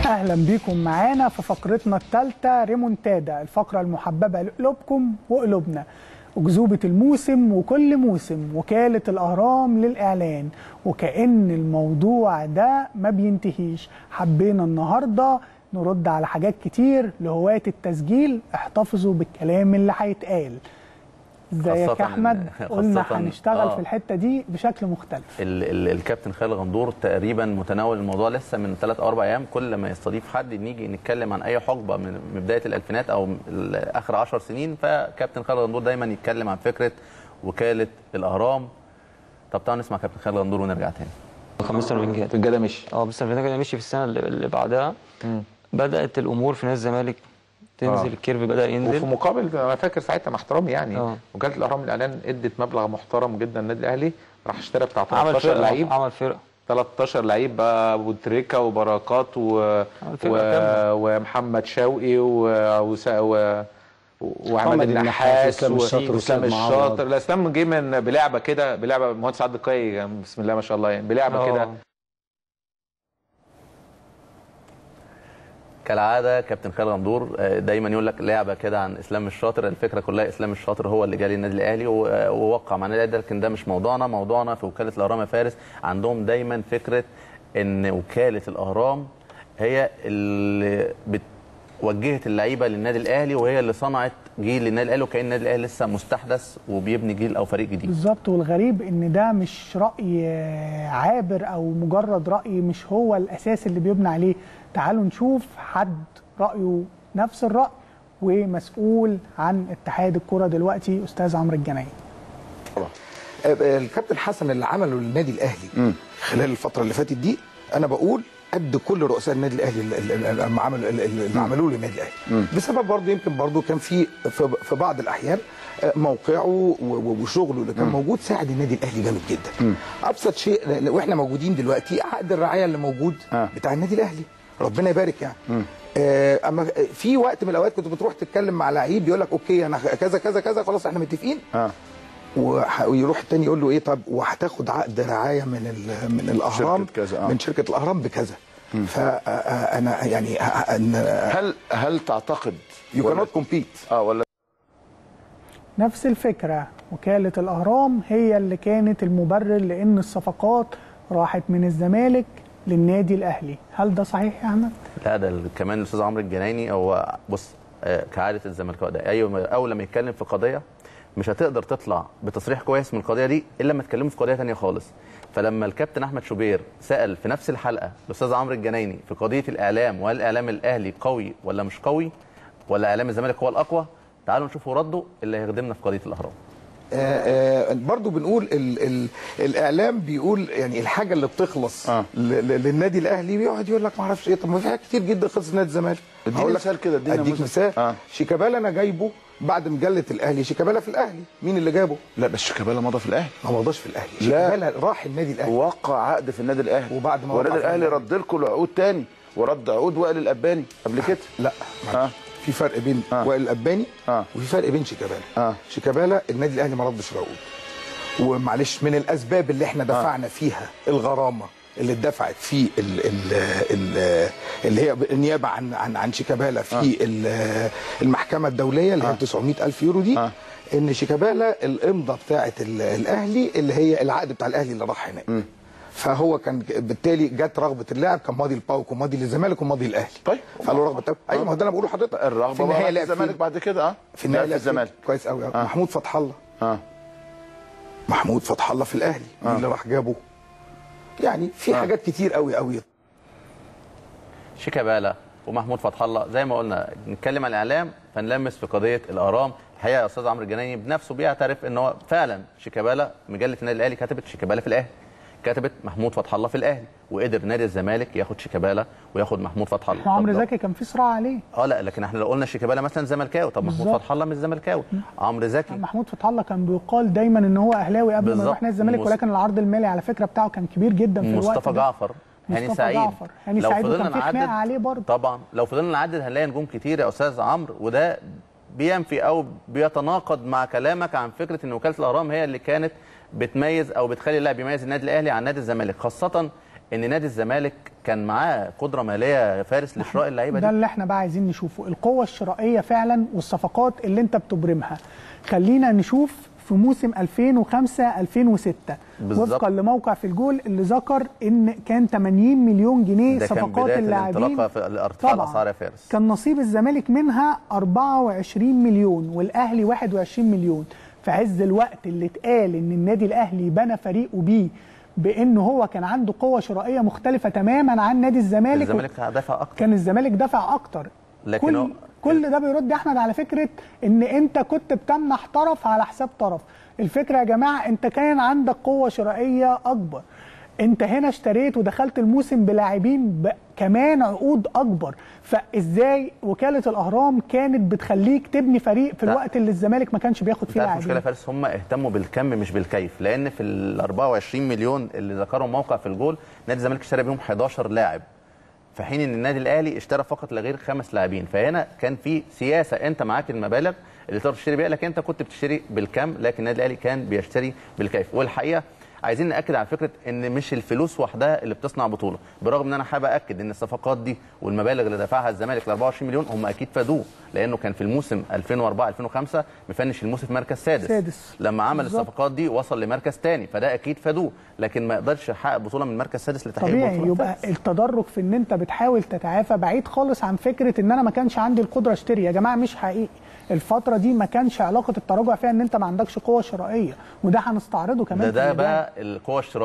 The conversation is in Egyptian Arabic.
اهلا بيكم معانا في فقرتنا الثالثه ريمونتادا الفقره المحببه لقلوبكم وقلوبنا أكذوبة الموسم وكل موسم وكالة الأهرام للإعلان وكأن الموضوع ده ما بينتهيش حبينا النهاردة نرد على حاجات كتير لهواة التسجيل احتفظوا بالكلام اللي هيتقال ازيك خاصة يا احمد إن- قلنا خاصة هنشتغل آه. في الحتة دي بشكل مختلف ال ال الكابتن خالد غندور تقريبا متناول الموضوع لسه من ثلاث او اربع ايام كل ما يستضيف حد نيجي نتكلم عن اي حقبه من من بدايه الالفينات او ال- اخر 10 سنين فكابتن خالد غندور دايما يتكلم عن فكره وكاله الاهرام طب تعالوا نسمع كابتن خالد غندور ونرجع تاني كان مستر فينجاد الرجاله مشي اه مستر فينجاد كان مشي في السنه اللي- اللي بعدها بدات الامور في نادي الزمالك تنزل آه. الكيرف بدا وفي ينزل مقابل انا فاكر ساعتها مع احترامي يعني آه. وكاله الاهرام الاعلان ادت مبلغ محترم جدا للنادي الاهلي راح اشترى بتاع عمل 13 فرقه لعيب عمل فرقه 13 لعيب بقى ابو تريكه وبركات و... فرقة و... كاملة. ومحمد شوقي و... وس... و... وعماد محمد النحاس النحاس وإسلام الشاطر واسلام وسيد معوض. الشاطر لا اسلام جه من بلعبه كده بلعبه مهندس عبد القوي بسم الله ما شاء الله يعني بلعبه آه. كده كالعاده كابتن خالد غندور آه، دايما يقول لك لعبه كده عن اسلام الشاطر الفكره كلها اسلام الشاطر هو اللي جالي النادي الاهلي و- آه، ووقع مع النادي الاهلي لكن ده مش موضوعنا موضوعنا في وكاله الاهرام يا فارس عندهم دايما فكره ان وكاله الاهرام هي اللي بت وجهت اللعيبه للنادي الاهلي وهي اللي صنعت جيل للنادي الاهلي وكان النادي الاهلي لسه مستحدث وبيبني جيل او فريق جديد بالظبط والغريب ان ده مش راي آه، عابر او مجرد راي مش هو الاساس اللي بيبنى عليه تعالوا نشوف حد رايه نفس الراي ومسؤول عن اتحاد الكره دلوقتي استاذ عمرو الجنايد الكابتن حسن اللي عمله للنادي الاهلي خلال الفتره اللي فاتت دي انا بقول قد كل رؤساء النادي الاهلي اللي- اللي اللي عملوا اللي عملوه للنادي الاهلي بسبب برضه يمكن برضه كان في في في بعض الاحيان آه، موقعه و- و- وشغله اللي كان موجود ساعد النادي الاهلي جامد جدا ابسط شيء لأن- واحنا موجودين دلوقتي عقد الرعايه اللي موجود آه. بتاع النادي الاهلي ربنا يبارك يعني آه، اما في وقت من الاوقات كنت بتروح تتكلم مع لعيب يقول لك اوكي انا كذا كذا كذا خلاص احنا متفقين اه وح- ويروح التاني يقول له ايه طب وهتاخد عقد رعايه من ال- من الاهرام شركة كذا، آه. من شركه الاهرام بكذا فانا يعني هل هل تعتقد يو ولا- كانوت كومبيت اه ولا نفس الفكره وكاله الاهرام هي اللي كانت المبرر لان الصفقات راحت من الزمالك للنادي الاهلي هل ده صحيح يا احمد لا ده ال- كمان الاستاذ عمرو الجنايني هو بص آه، كعاده الزمالكاويه ده ايوه اول لما يتكلم في قضيه مش هتقدر تطلع بتصريح كويس من القضيه دي الا لما تكلمه في قضيه ثانيه خالص فلما الكابتن احمد شوبير سال في نفس الحلقه الاستاذ عمرو الجنايني في قضيه الاعلام وهل الاعلام الاهلي قوي ولا مش قوي ولا اعلام الزمالك هو الاقوى تعالوا نشوفوا رده اللي هيخدمنا في قضيه الاهرام آه، آه، برضو بنقول ال ال الاعلام بيقول يعني الحاجه اللي بتخلص آه. ل- ل- للنادي الاهلي بيقعد يقول لك ما اعرفش ايه طب ما في حاجات كتير جدا خلصت نادي الزمالك اديني هقول لك- مثال كده، ادينا اديك مثال. مثال آه. شيكابالا انا جايبه بعد مجله الاهلي شيكابالا في الاهلي مين اللي جابه؟ لا بس شيكابالا مضى في الاهلي ما مضاش في الاهلي لا. شيكابالا راح النادي الاهلي وقع عقد في النادي الاهلي وبعد ما وقع والنادي في الاهلي النادي. رد لكم العقود تاني ورد عقود وائل الاباني قبل كده لا آه. معلش في فرق بين آه. وائل الاباني آه. وفي فرق بين شيكابالا آه. شيكابالا النادي الاهلي ما ردش العقود ومعلش من الاسباب اللي احنا دفعنا فيها الغرامه اللي اتدفعت في ال ال ال اللي هي النيابه عن عن عن شيكابالا في ال- المحكمه الدوليه اللي هي 900 الف يورو دي آه. ان شيكابالا الامضه بتاعه ال- الاهلي اللي هي العقد بتاع الاهلي اللي راح هناك فهو كان بالتالي جت رغبه اللاعب كان ماضي الباوك وماضي للزمالك وماضي الاهلي طيب. فقالوا رغبه التو- ايوه ما هو ده انا بقوله لحضرتك في الرغبه النهايه بقى لعب الزمالك فين؟ بعد كده اه في النهايه لعب لعب في الزمالك فين؟ كويس قوي آه. محمود فتح الله اه محمود فتح الله في الاهلي مين آه. اللي راح جابه يعني في آه. حاجات كتير قوي قوي شيكابالا ومحمود فتح الله زي ما قلنا نتكلم عن الاعلام فنلمس في قضيه الاهرام الحقيقه يا استاذ عمرو الجنايني بنفسه بيعترف ان هو فعلا شيكابالا مجله النادي الاهلي كتبت شيكابالا في الاهلي كتبت محمود فتح الله في الاهلي وقدر نادي الزمالك ياخد شيكابالا وياخد محمود فتح الله وعمرو طب لو- زكي كان في صراع عليه اه لا لكن احنا لو قلنا شيكابالا مثلا زملكاوي طب محمود بالظبط. فتح الله مش زملكاوي عمرو زكي محمود فتح الله كان بيقال دايما ان هو اهلاوي قبل ما بالظبط. يروح نادي الزمالك مص- ولكن العرض المالي على فكره بتاعه كان كبير جدا في الوقت مصطفى ده. جعفر هاني مصطفى سعيد جعفر هاني لو سعيد وكان فضلنا في خناقه نعدد عليه برضه طبعا لو فضلنا نعدد هنلاقي نجوم كتير يا استاذ عمرو وده بينفي او بيتناقض مع كلامك عن فكره ان وكاله الاهرام هي اللي كانت بتميز او بتخلي اللاعب يميز النادي الاهلي عن نادي الزمالك خاصه ان نادي الزمالك كان معاه قدره ماليه يا فارس لشراء اللعيبه ده دي اللي احنا بقى عايزين نشوفه القوة الشرائية فعلا والصفقات اللي انت بتبرمها خلينا نشوف في موسم 2005 2006 بالظبط. وفقا لموقع في الجول اللي ذكر ان كان 80 مليون جنيه ده كان صفقات بدايه اللاعبين الانطلاقه في الارتفاع طبعاً. الاسعار يا فارس كان نصيب الزمالك منها 24 مليون والاهلي 21 مليون في عز الوقت اللي اتقال ان النادي الاهلي بنى فريقه بيه بان هو كان عنده قوه شرائيه مختلفه تماما عن نادي الزمالك الزمالك دافع اكتر كان الزمالك دفع اكتر لكن كل هو- كل ده بيرد يا احمد على فكره ان انت كنت بتمنح طرف على حساب طرف الفكره يا جماعه انت كان عندك قوه شرائيه اكبر انت هنا اشتريت ودخلت الموسم بلاعبين ب- كمان عقود اكبر فازاي وكاله الاهرام كانت بتخليك تبني فريق في لا. الوقت اللي الزمالك ما كانش بياخد فيه انت عارف المشكله يا لاعبين فارس هم اهتموا بالكم مش بالكيف لان في ال 24 مليون اللي ذكرهم موقع في الجول نادي الزمالك اشترى بيهم 11 لاعب في حين ان النادي الاهلي اشترى فقط لا غير خمس لاعبين فهنا كان في سياسه انت معاك المبالغ اللي تقدر تشتري بيها لكن انت كنت بتشتري بالكم لكن النادي الاهلي كان بيشتري بالكيف والحقيقه عايزين ناكد على فكره ان مش الفلوس وحدها اللي بتصنع بطوله برغم ان انا حابب اكد ان الصفقات دي والمبالغ اللي دفعها الزمالك ل 24 مليون هم اكيد فادوه لانه كان في الموسم 2004 2005 مفنش الموسم في مركز سادس سادس. لما عمل بالظبط. الصفقات دي وصل لمركز ثاني فده اكيد فادوه لكن ما يقدرش يحقق بطوله من مركز سادس لتحقيق طبيعي بطوله يبقى فارس. التدرج في ان انت بتحاول تتعافى بعيد خالص عن فكره ان انا ما كانش عندي القدره اشتري يا جماعه مش حقيقي الفتره دي ما كانش علاقه التراجع فيها ان انت ما عندكش قوه شرائيه وده هنستعرضه كمان ده في ده الميدان. بقى القوه الشرائيه